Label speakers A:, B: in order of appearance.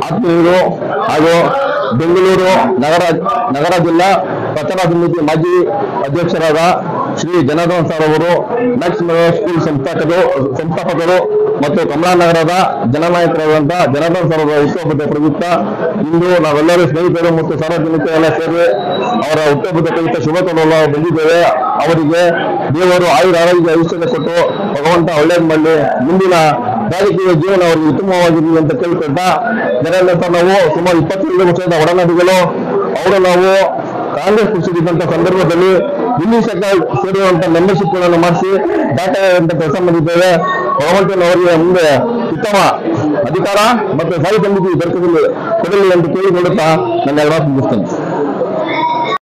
A: ಆತ್ಮೀಯರು ಹಾಗೂ ಬೆಂಗಳೂರು ನಗರ ನಗರ ಜಿಲ್ಲಾ ಪ್ರಚಾರ ಸಮಿತಿ ಮಾಜಿ ಅಧ್ಯಕ್ಷರಾದ ಶ್ರೀ ಜನಾರ್ದನ್ ಸರ್ ಅವರು ಮ್ಯಾಕ್ಸ್ ಸ್ಕೂಲ್ ಸಂಸ್ಥಾಪಕರು ಸಂಸ್ಥಾಪಕರು ಮತ್ತು ಕಮಲಾನಗರದ ಜನನಾಯಕರಾದಂತಹ ಜನಾರ್ದನ್ ಸರ್ ಅವರ ಹುಟ್ಟುಹಬ್ಬದ ಪ್ರಯುಕ್ತ ಇಂದು ನಾವೆಲ್ಲರೂ ಸ್ನೇಹಿತರು ಮತ್ತು ಸಾರ್ವಜನಿಕರೆಲ್ಲ ಸೇರಿ ಅವರ ಹುಟ್ಟುಹಬ್ಬದ ಪ್ರಯುಕ್ತ ಶುಭ ಕೋರಲು ಬಂದಿದ್ದೇವೆ ಅವರಿಗೆ ದೇವರು ಆಯುರ ಆರೋಗ್ಯ ಐಶ್ವರ್ಯ ಕೊಟ್ಟು ಭಗವಂತ ಒಳ್ಳೇದು ಮಾಡಲಿ ಮುಂದಿನ ರಾಜಕೀಯ ಜೀವನ ಅವರಿಗೆ ಉತ್ತಮವಾಗಿರಲಿ ಅಂತ ಕೇಳ್ಕೊಂಡ ಜನರನ್ನ ಸಹ ನಾವು ಸುಮಾರು ಇಪ್ಪತ್ತೈದು ವರ್ಷದ ಒಡನಾಡಿಗಳು ಅವರು ನಾವು ಕಾಂಗ್ರೆಸ್ ಪಕ್ಷದಿದ್ದಂತ ಸಂದರ್ಭದಲ್ಲಿ ದಿಲ್ಲಿ ಸರ್ಕಾರ ಸೇರಿರುವಂತ ಮೆಂಬರ್ಶಿಪ್ ಗಳನ್ನು ಮಾಡಿಸಿ ದಾಖಲೆ ಅಂತ ಕೆಲಸ ಮಾಡಿದ್ದೇವೆ ಭಗವಂತನ ಅವರಿಗೆ ಮುಂದೆ ಉತ್ತಮ ಅಧಿಕಾರ ಮತ್ತು ಸ್ಥಾಯಿ ಸಮಿತಿ ದೊರಕದಲ್ಲಿ ಕೊಡಲಿ ಅಂತ ಕೇಳಿಕೊಳ್ಳುತ್ತಾ ನನ್ನ ಎಲ್ಲ ಮುಗಿಸ್ತೇನೆ